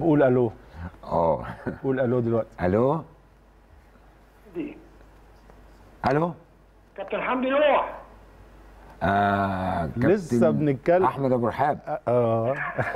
قول الو اه قول الو دلوقتي الو دي الو كابتن حمدي نوح آه كابتن لسه بنتكلم. احمد ابو رحاب اه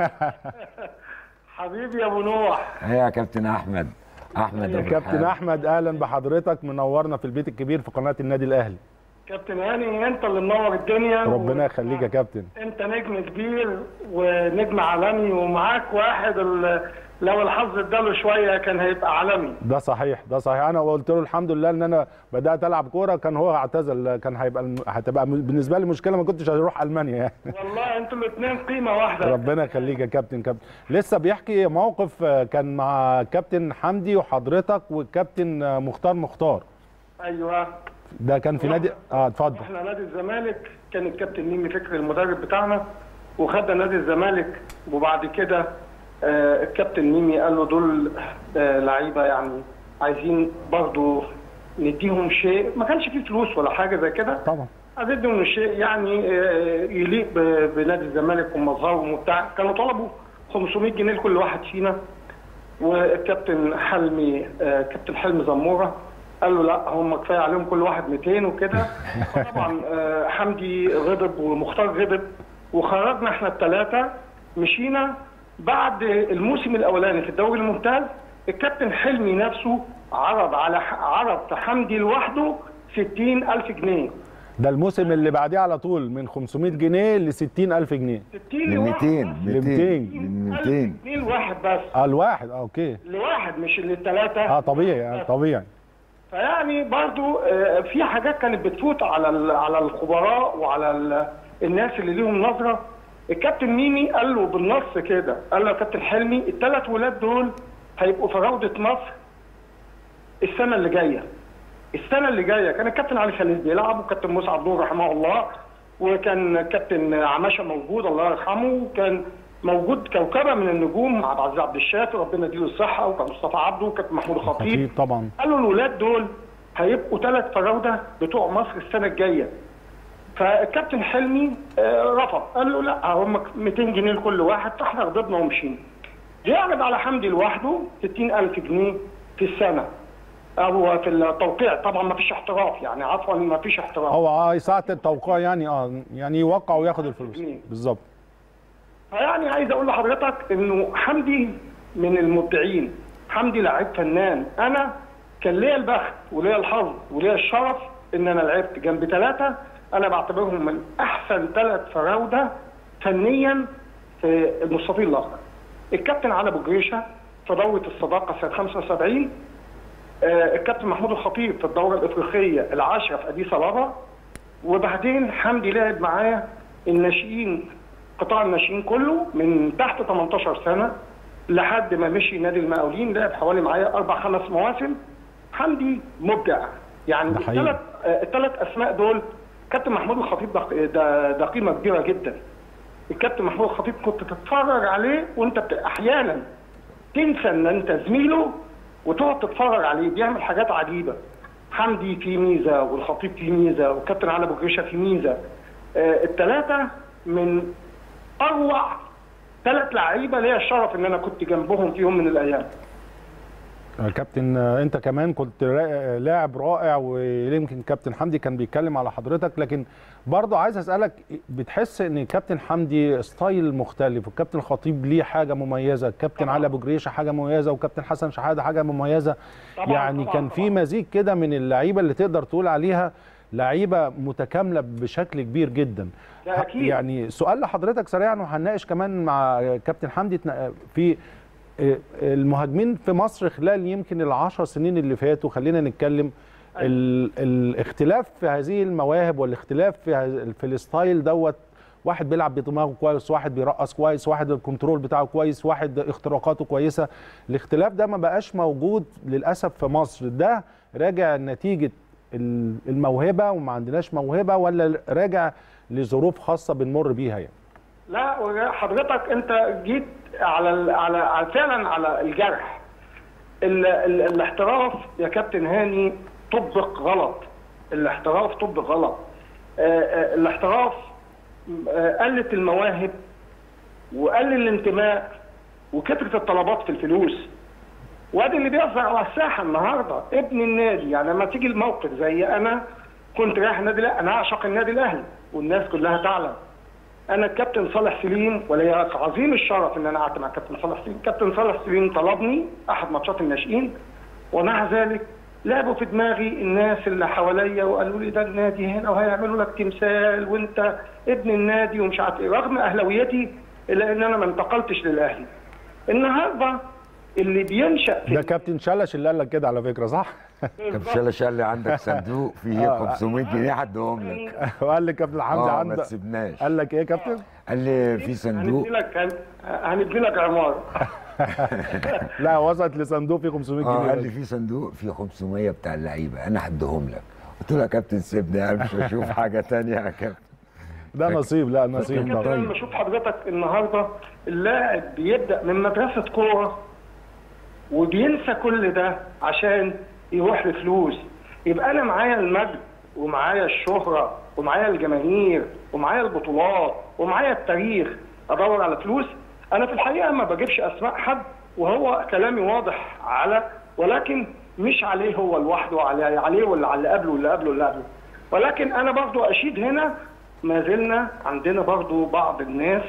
حبيبي يا ابو نوح ايه يا كابتن احمد احمد ابو كابتن رحاب. احمد اهلا بحضرتك منورنا في البيت الكبير في قناه النادي الاهلي كابتن هاني انت اللي منور الدنيا ربنا و- يخليك يا كابتن انت نجم كبير ونجم عالمي ومعاك واحد ال- لو الحظ اداله شويه كان هيبقى عالمي ده صحيح ده صحيح انا قلت له الحمد لله ان انا بدات العب كوره كان هو اعتزل كان هيبقى الم- هتبقى بالنسبه لي مشكله ما كنتش هروح المانيا يعني والله انتوا الاثنين قيمه واحده ربنا يخليك يا كابتن كابتن لسه بيحكي موقف آه، كان مع كابتن حمدي وحضرتك والكابتن آه، مختار مختار ايوه ده كان في نادي اه اتفضل احنا نادي الزمالك كان الكابتن ميمي فكري المدرب بتاعنا وخدنا نادي الزمالك وبعد كده آه، الكابتن ميمي قال له دول آه، لعيبه يعني عايزين برضو نديهم شيء ما كانش فيه فلوس ولا حاجه زي كده طبعا عايزين نديهم شيء يعني آه، يليق ب- بنادي الزمالك ومظهرهم وبتاع كانوا طلبوا 500 جنيه لكل واحد فينا والكابتن حلمي آه، كابتن حلمي زموره قال له لا هم كفايه عليهم كل واحد 200 وكده طبعا آه، حمدي غضب ومختار غضب وخرجنا احنا الثلاثه مشينا بعد الموسم الاولاني في الدوري الممتاز الكابتن حلمي نفسه عرض على عرض في حمدي لوحده 60000 جنيه ده الموسم اللي بعديه على طول من 500 جنيه ل 60000 جنيه 60 من لواحد 200 بس. 200 200. من 1000 200 جنيه لواحد بس اه الواحد اه اوكي لواحد مش للثلاثه اه طبيعي آه طبيعي فيعني برضو آه، في حاجات كانت بتفوت على ال- على الخبراء وعلى ال- الناس اللي ليهم نظره الكابتن ميمي قال له بالنص كده قال له يا كابتن حلمي الثلاث ولاد دول هيبقوا في روضه مصر السنه اللي جايه السنه اللي جايه كان الكابتن علي خليل بيلعب وكابتن مسعد نور رحمه الله وكان كابتن عماشه موجود الله يرحمه وكان موجود كوكبه من النجوم مع عبد العزيز عبد الشافي ربنا يديله الصحه وكان مصطفى عبده وكابتن محمود الخطيب اكيد طبعا قالوا الولاد دول هيبقوا ثلاث فراوده بتوع مصر السنه الجايه فالكابتن حلمي آه، رفض قال له لا هم 200 جنيه لكل واحد فاحنا غضبنا ومشينا بيعرض على حمدي لوحده 60000 جنيه في السنه او في التوقيع طبعا ما فيش احتراف يعني عفوا ما فيش احتراف هو اه ساعه التوقيع يعني اه يعني يوقع وياخد الفلوس جنيه. بالظبط فيعني عايز اقول لحضرتك انه حمدي من المبدعين حمدي لعيب فنان انا كان ليا البخت وليا الحظ وليا الشرف ان انا لعبت جنب ثلاثه انا بعتبرهم من احسن ثلاث فراوده فنيا في المستطيل الاخضر الكابتن علي ابو جريشه في دوره الصداقه سنه 75 آه، الكابتن محمود الخطيب في الدوره الافريقيه العاشره في اديس ابابا وبعدين حمدي لعب معايا الناشئين قطاع الناشئين كله من تحت 18 سنه لحد ما مشي نادي المقاولين لعب حوالي معايا اربع خمس مواسم حمدي مبدع يعني ده حقيقي. الثلاث الثلاث اسماء دول كابتن محمود الخطيب ده- ده ده قيمه كبيره جدا الكابتن محمود الخطيب كنت تتفرج عليه وانت بت... احيانا تنسى ان انت زميله وتقعد تتفرج عليه بيعمل حاجات عجيبه حمدي فيه ميزه والخطيب فيه ميزه والكابتن علي ابو جريشه فيه ميزه آه الثلاثه من اروع ثلاث لعيبه ليا الشرف ان انا كنت جنبهم في يوم من الايام آه، كابتن آه، انت كمان كنت را- لاعب رائع ويمكن كابتن حمدي كان بيتكلم على حضرتك لكن برضه عايز اسالك بتحس ان كابتن حمدي ستايل مختلف والكابتن الخطيب ليه حاجه مميزه الكابتن علي ابو جريشه حاجه مميزه وكابتن حسن شحاته حاجه مميزه طبعاً، يعني طبعاً، كان في طبعاً. مزيج كده من اللعيبه اللي تقدر تقول عليها لعيبه متكامله بشكل كبير جدا ده أكيد. يعني سؤال لحضرتك سريعا وهنناقش كمان مع كابتن حمدي تنا- في المهاجمين في مصر خلال يمكن العشر سنين اللي فاتوا خلينا نتكلم ال الاختلاف في هذه المواهب والاختلاف في, هذ- في الستايل دوت واحد بيلعب بدماغه كويس واحد بيرقص كويس واحد الكنترول بتاعه كويس واحد اختراقاته كويسه الاختلاف ده ما بقاش موجود للاسف في مصر ده راجع نتيجه ال- الموهبه وما عندناش موهبه ولا راجع لظروف خاصه بنمر بيها يعني لا حضرتك انت جيت على ال على على فعلا على الجرح ال ال الاحتراف يا كابتن هاني طبق غلط الاحتراف طبق غلط آه، آه، الاحتراف آه، قلت المواهب وقل الانتماء وكثره الطلبات في الفلوس وادي اللي بيظهر على الساحه النهارده ابن النادي يعني لما تيجي الموقف زي انا كنت رايح النادي لا انا اعشق النادي الاهلي والناس كلها تعلم انا الكابتن صالح سليم ولي عظيم الشرف ان انا قعدت مع الكابتن صالح سليم الكابتن صالح سليم طلبني احد ماتشات الناشئين ومع ذلك لعبوا في دماغي الناس اللي حواليا وقالوا لي ده النادي هنا وهيعملوا لك تمثال وانت ابن النادي ومش عارف ايه رغم اهلاويتي الا ان انا ما انتقلتش للاهلي النهارده اللي بينشا في ده كابتن شلش اللي قال لك كده على فكره صح؟ طب شاله قال لي عندك صندوق فيه 500 جنيه هديهم لك وقال لي كابتن حمدي اه ما عنده تسيبناش قال لك ايه يا كابتن؟ قال لي في صندوق هندي لك هن- هندي لك عماره لا وصلت لصندوق فيه 500 اه جنيه قال بس. لي في صندوق فيه 500 بتاع اللعيبه انا هديهم لك قلت له يا كابتن سيبني امشي اشوف حاجه تانية يا كابتن ده نصيب لا نصيب كابتن طبعا لما اشوف حضرتك النهارده اللاعب بيبدا من مدرسه كوره وبينسى كل ده عشان يروح لفلوس يبقى انا معايا المجد ومعايا الشهره ومعايا الجماهير ومعايا البطولات ومعايا التاريخ ادور على فلوس انا في الحقيقه ما بجيبش اسماء حد وهو كلامي واضح على ولكن مش عليه هو لوحده عليه عليه ولا على اللي قبله واللي قبله واللي قبله ولكن انا برضو اشيد هنا ما زلنا عندنا برضو بعض الناس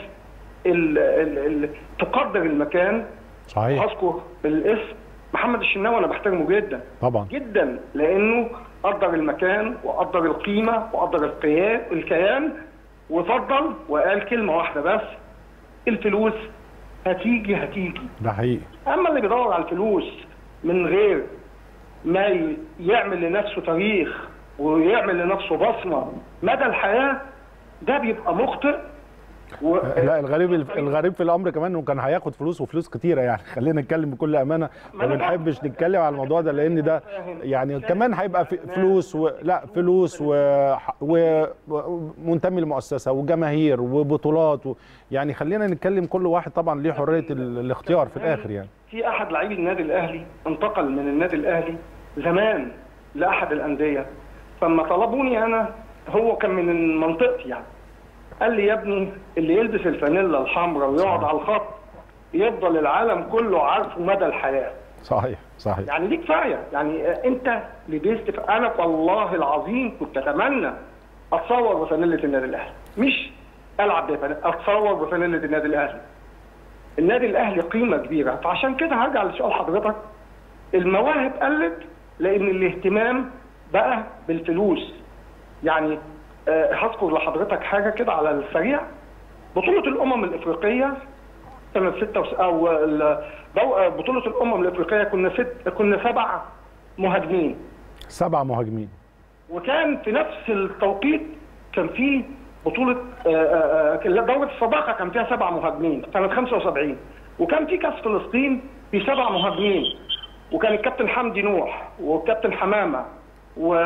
اللي تقدر المكان صحيح اذكر الاسم محمد الشناوي انا بحترمه جدا طبعا جدا لانه قدر المكان وقدر القيمه وقدر القيا- الكيان وفضل وقال كلمه واحده بس الفلوس هتيجي هتيجي ده حقيقي اما اللي بيدور على الفلوس من غير ما ي- يعمل لنفسه تاريخ ويعمل لنفسه بصمه مدى الحياه ده بيبقى مخطئ و... لا الغريب الغريب في الامر كمان انه كان هياخد فلوس وفلوس كتيره يعني خلينا نتكلم بكل امانه ما بنحبش نتكلم على الموضوع ده لان ده يعني كمان هيبقى في فلوس و... لا فلوس و... و... ومنتمي لمؤسسه وجماهير وبطولات و... يعني خلينا نتكلم كل واحد طبعا ليه حريه ال... الاختيار في الاخر يعني في احد لاعبي النادي الاهلي انتقل من النادي الاهلي زمان لاحد الانديه فلما طلبوني انا هو كان من منطقتي يعني قال لي يا ابني اللي يلبس الفانيلا الحمراء ويقعد على الخط يفضل العالم كله عارفه مدى الحياه صحيح صحيح يعني دي كفايه يعني آه، انت لبست ف- انا والله العظيم كنت اتمنى اتصور بفانيله النادي الاهلي مش العب بفانيله اتصور بفانيله النادي الاهلي النادي الاهلي قيمه كبيره فعشان كده هرجع لسؤال حضرتك المواهب قلت لان الاهتمام بقى بالفلوس يعني آه، هذكر لحضرتك حاجه كده على السريع بطوله الامم الافريقيه سنه 6 وس... او ال- دو- بطوله الامم الافريقيه كنا ست كنا سبع مهاجمين سبع مهاجمين وكان في نفس التوقيت كان في بطوله آه، آه، آه، دوره الصداقه كان فيها سبع مهاجمين سنه 75 وكان في كاس فلسطين في سبع مهاجمين وكان الكابتن حمدي نوح والكابتن حمامه و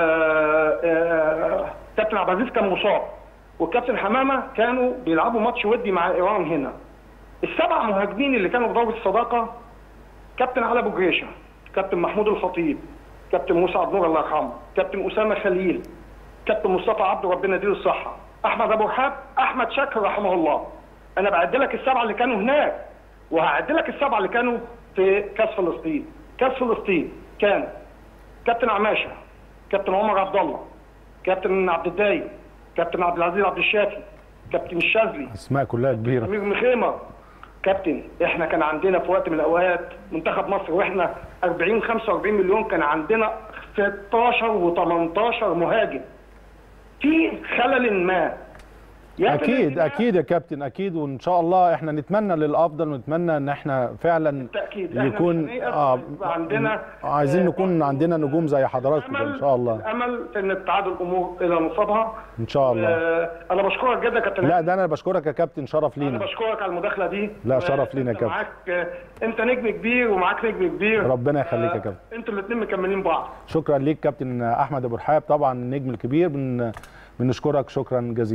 آه، كابتن عبد العزيز كان مصاب والكابتن حمامه كانوا بيلعبوا ماتش ودي مع ايران هنا السبع مهاجمين اللي كانوا في دوره الصداقه كابتن علي ابو جريشه كابتن محمود الخطيب كابتن موسى عبد النور الله يرحمه كابتن اسامه خليل كابتن مصطفى عبده ربنا يديله الصحه احمد ابو رحاب احمد شاكر رحمه الله انا بعد لك السبعه اللي كانوا هناك وهعد لك السبعه اللي كانوا في كاس فلسطين كاس فلسطين كان كابتن عماشه كابتن عمر عبد الله كابتن عبد الدايم كابتن عبد العزيز عبد الشافي كابتن الشاذلي اسماء كلها كبيره امير مخيمه كابتن احنا كان عندنا في وقت من الاوقات منتخب مصر واحنا 40 45 مليون كان عندنا 16 و18 مهاجم في خلل ما يا في اكيد الانتماء اكيد يا كابتن اكيد وان شاء الله احنا نتمنى للافضل ونتمنى ان احنا فعلا بالتأكيد. إحنا يكون مش هنيأس اه ويبقى عندنا عايزين آه، نكون عندنا نجوم زي حضراتكم كده ان شاء الله الامل في ان تعادل الامور الى نصابها ان شاء الله آه، انا بشكرك جدا يا كابتن لا ده انا بشكرك يا كابتن شرف انا لينا بشكرك على المداخله دي لا، شرف لينا يا أنت كابتن. معاك آه، انت نجم كبير ومعاك نجم كبير ربنا يخليك يا آه، كابتن. انتوا الاثنين مكملين بعض شكرا ليك كابتن احمد ابو رحاب طبعا النجم الكبير بن بنشكرك شكرا جزيلا